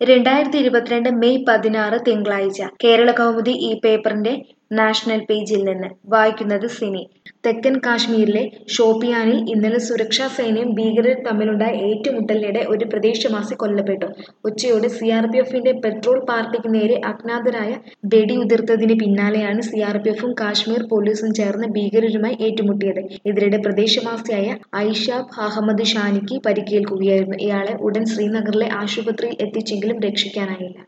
രണ്ടായിരത്തി ഇരുപത്തിരണ്ട് മെയ് പതിനാറ് തിങ്കളാഴ്ച കേരള കൗമുദി ഈ പേപ്പറിന്റെ നാഷണൽ പേജിൽ നിന്ന് വായിക്കുന്നത് സിനി തെക്കൻ കാശ്മീരിലെ ഷോപ്പിയാനിൽ ഇന്നലെ സുരക്ഷാ സേനയും ഭീകരരും തമ്മിലുണ്ടായ ഏറ്റുമുട്ടലിനിടെ ഒരു പ്രദേശവാസി കൊല്ലപ്പെട്ടു ഉച്ചയോടെ സിആർപിഎഫിന്റെ പെട്രോൾ പാർട്ടിക്ക് നേരെ അജ്ഞാതരായ വെടിയുതിർത്തതിന് പിന്നാലെയാണ് സിആർപിഎഫും കാശ്മീർ പോലീസും ചേർന്ന് ഭീകരരുമായി ഏറ്റുമുട്ടിയത് ഇതിനിടെ പ്രദേശവാസിയായ ഐഷാബ് അഹമ്മദ് ഷാനിക്ക് പരിക്കേൽക്കുകയായിരുന്നു ഇയാളെ ഉടൻ ശ്രീനഗറിലെ ആശുപത്രിയിൽ എത്തിച്ചെങ്കിലും രക്ഷിക്കാനായില്ല